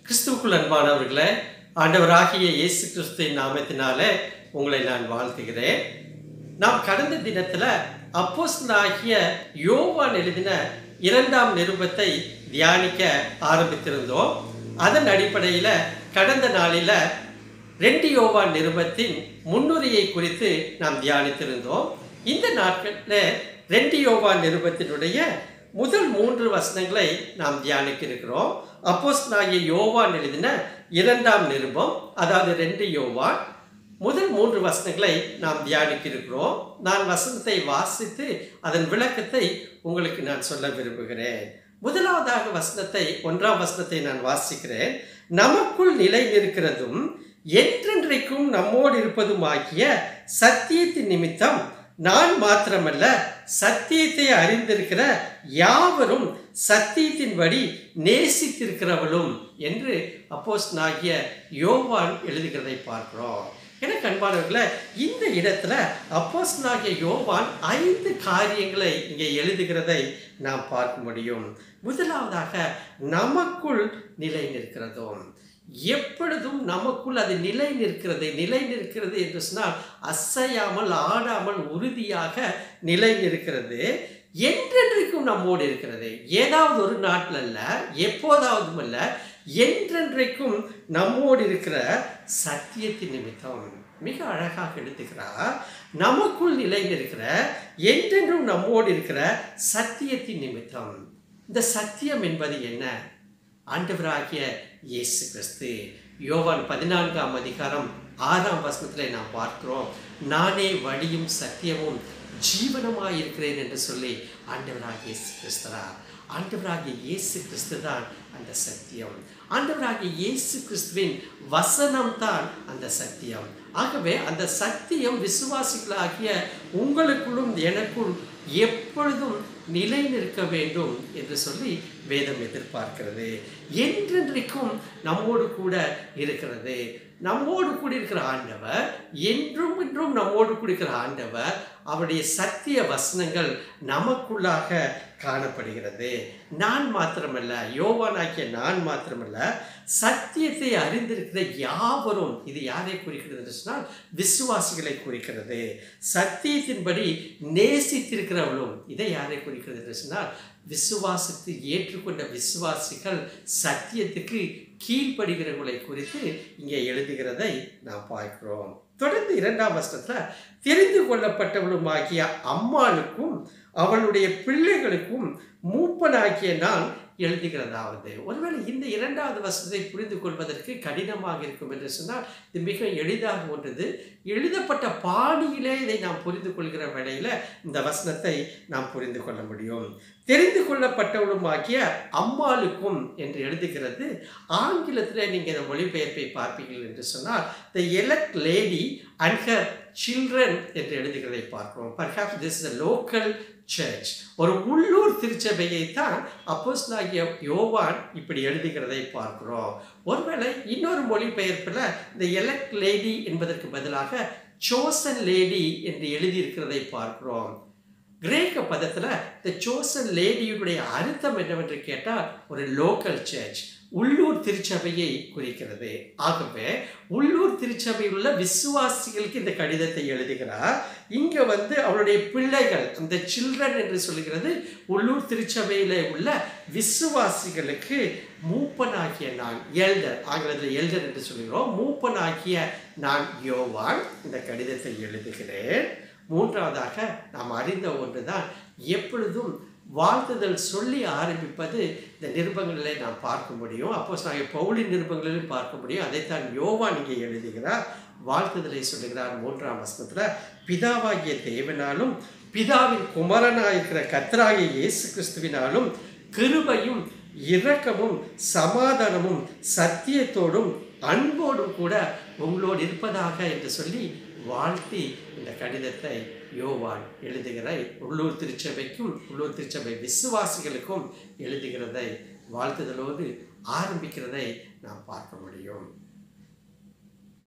கிறிஸ்துவுக்குள் அன்பானவர்களே ஆண்டவராகிய இயேசு கிறிஸ்துவின் நாமத்தினாலே உங்களை நான் வாழ்த்துகிறேன் நாம் கடந்த தினத்தில் அப்போஸ்தலனாகிய யோவான் எழுதின இரண்டாம் நிருபத்தை தியானிக்க ஆரம்பித்திருந்தோம் அதன் அடிப்படையில் கடந்த நாளில் ரெண்டு யோவான் நிருபத்தின் முன்னுரையை குறித்து நாம் தியானித்திருந்தோம் இந்த நாட்களில் ரெண்டு யோவான் நிருபத்தினுடைய முதல் மூன்று வசனங்களை நாம் தியானிக்க இருக்கிறோம் அப்போஸ் யோவான் எழுதின இரண்டாம் நிருபம் அதாவது ரெண்டு யோவான் முதல் மூன்று வசனங்களை நாம் தியானிக்க இருக்கிறோம் நான் வசனத்தை வாசித்து அதன் விளக்கத்தை உங்களுக்கு நான் சொல்ல விரும்புகிறேன் முதலாவதாக வசனத்தை ஒன்றாம் வசனத்தை நான் வாசிக்கிறேன் நமக்குள் நிலை நிற்கிறதும் என்றென்றைக்கும் நம்மோடு இருப்பதுமாகிய சத்தியத்தின் நிமித்தம் நான் மாத்திரமல்ல சத்தியத்தை அறிந்திருக்கிற யாவரும் சத்தியத்தின்படி நேசித்திருக்கிறவளும் என்று அப்போஸ் நாகிய யோவான் எழுதுகிறதை பார்க்கிறோம் எனக்கு அன்பானவர்களே இந்த இடத்துல அப்போஸ் நாகிய யோவான் ஐந்து காரியங்களை இங்கே எழுதுகிறதை நாம் பார்க்க முடியும் முதலாவதாக நமக்குள் நிலை நிற்கிறதும் எப்பொழுதும் நமக்குள் அது நிலை நிற்கிறது நிலை நிற்கிறது என்று சொன்னால் அசையாமல் ஆடாமல் உறுதியாக நிலை நிற்கிறது என்றென்றைக்கும் நம்மோடு இருக்கிறது ஏதாவது ஒரு நாட்டில் அல்ல எப்போதாவதும் அல்ல என்றென்றைக்கும் நம்மோடு இருக்கிற சத்தியத்தின் நிமித்தம் மிக அழகாக எடுத்துக்கிறார் நமக்குள் நிலை நிற்கிற என்றென்றும் நம்மோடு இருக்கிற சத்தியத்தின் நிமித்தம் இந்த சத்தியம் என்பது என்ன ஆண்டவராகிய இயேசு கிறிஸ்து யோவான் பதினான்காம் அதிகாரம் ஆறாம் வசனத்தில் நாம் பார்க்கிறோம் நானே வழியும் சத்தியமும் ஜீவனமாய் இருக்கிறேன் என்று சொல்லி ஆண்டவராகிய இயேசு கிறிஸ்தரா ஆண்டவராகிய இயேசு கிறிஸ்து தான் அந்த சத்தியம் ஆண்டவராகிய இயேசு கிறிஸ்துவின் வசனம் தான் அந்த சத்தியம் ஆகவே அந்த சத்தியம் விசுவாசிகளாகிய உங்களுக்குள்ளும் எனக்குள் எப்பொழுதும் நிலை நிற்க வேண்டும் என்று சொல்லி வேதம் எதிர்பார்க்கிறது என்றென்றைக்கும் நம்மோடு கூட இருக்கிறது நம்மோடு கூட இருக்கிற ஆண்டவர் என்றும் என்றும் நம்மோடு கூட இருக்கிற ஆண்டவர் அவருடைய சத்திய வசனங்கள் நமக்குள்ளாக காணப்படுகிறது நான் மாத்திரமல்ல யோவானாக்கிய நான் மாத்திரமல்ல சத்தியத்தை அறிந்திருக்கிற யாவரும் இது யாரை குறிக்கிறது என்று சொன்னால் விசுவாசிகளை குறிக்கிறது சத்தியத்தின்படி நேசித்திருக்கிறவளும் இதை யாரை குறிக்கிறது என்று சொன்னால் விசுவாசத்தை ஏற்றுக்கொண்ட விசுவாசிகள் சத்தியத்துக்கு கீழ்ப்படுகிறவர்களை குறித்து இங்கே எழுதுகிறதை நாம் பார்க்கிறோம் தொடர்ந்து இரண்டாம் வருஷத்தில் தெரிந்து கொள்ளப்பட்டவளுமாகிய அம்மாளுக்கும் அவளுடைய பிள்ளைகளுக்கும் மூப்பனாகிய நான் எழுதுகிறதாவது ஒருவேளை இந்த இரண்டாவது வசனத்தை புரிந்து கொள்வதற்கு கடினமாக இருக்கும் என்று சொன்னால் இது மிக எளிதாக ஒன்றது எழுதப்பட்ட பாணியிலே இதை நாம் புரிந்து கொள்கிற வேளையில் இந்த வசனத்தை நாம் புரிந்து கொள்ள முடியும் தெரிந்து கொள்ளப்பட்டவளுமாகிய அம்மாளுக்கும் என்று எழுதுகிறது ஆங்கிலத்தில் நீங்கள் இந்த மொழிபெயர்ப்பை பார்ப்பீர்கள் என்று சொன்னால் the elect lady and her children என்று எழுதுகிறதை பார்க்கிறோம் perhaps this is local church ஒரு உள்ளூர் திருச்சபையை தான் அப்போஸ் ஆகிய யோவான் இப்படி எழுதுகிறதை பார்க்கிறோம் ஒருவேளை இன்னொரு மொழிபெயர்ப்பில் இந்த எலக்ட் லேடி என்பதற்கு பதிலாக சோசன் லேடி என்று எழுதியிருக்கிறதை பார்க்கிறோம் கிரேக்க பதத்தில் த சோசன் லேடியுடைய அர்த்தம் என்னவென்று கேட்டால் ஒரு லோக்கல் சர்ச் உள்ளூர் திருச்சபையை குறிக்கிறது ஆகவே உள்ளூர் திருச்சபையில் உள்ள விசுவாசிகளுக்கு இந்த கடிதத்தை எழுதுகிறார் இங்கே வந்து அவருடைய பிள்ளைகள் அந்த சில்ட்ரன் என்று சொல்லுகிறது உள்ளூர் திருச்சபையில் உள்ள விசுவாசிகளுக்கு மூப்பனாகிய நான் எல்டர் ஆங்கிலத்தில் எல்டர் என்று சொல்லுகிறோம் மூப்பனாகிய நான் யோவான் இந்த கடிதத்தை எழுதுகிறேன் மூன்றாவதாக நாம் அறிந்த ஒன்றுதான் எப்பொழுதும் வாழ்த்துதல் சொல்லி ஆரம்பிப்பது இந்த நிருபங்களிலே நாம் பார்க்க முடியும் அப்போ நாங்கள் பௌளி நிருபங்களிலும் பார்க்க முடியும் அதைத்தான் யோவான் இங்கே எழுதுகிறார் வாழ்த்துதலை சொல்லுகிறார் மூன்றாம் வசனத்தில் பிதாவாகிய தேவனாலும் பிதாவின் குமரனாயிருக்கிற கத்தராகிய இயேசு கிறிஸ்துவினாலும் கிருபையும் இரக்கமும் சமாதானமும் சத்தியத்தோடும் அன்போடும் கூட உங்களோடு இருப்பதாக என்று சொல்லி வாழ்த்தி இந்த கடிதத்தை யோவான் எழுதுகிற உள்ளூர் திருச்சபைக்கும் உள்ளூர் திருச்சபை விசுவாசிகளுக்கும் எழுதுகிறதை வாழ்த்துதலோடு ஆரம்பிக்கிறதை நாம் பார்க்க முடியும்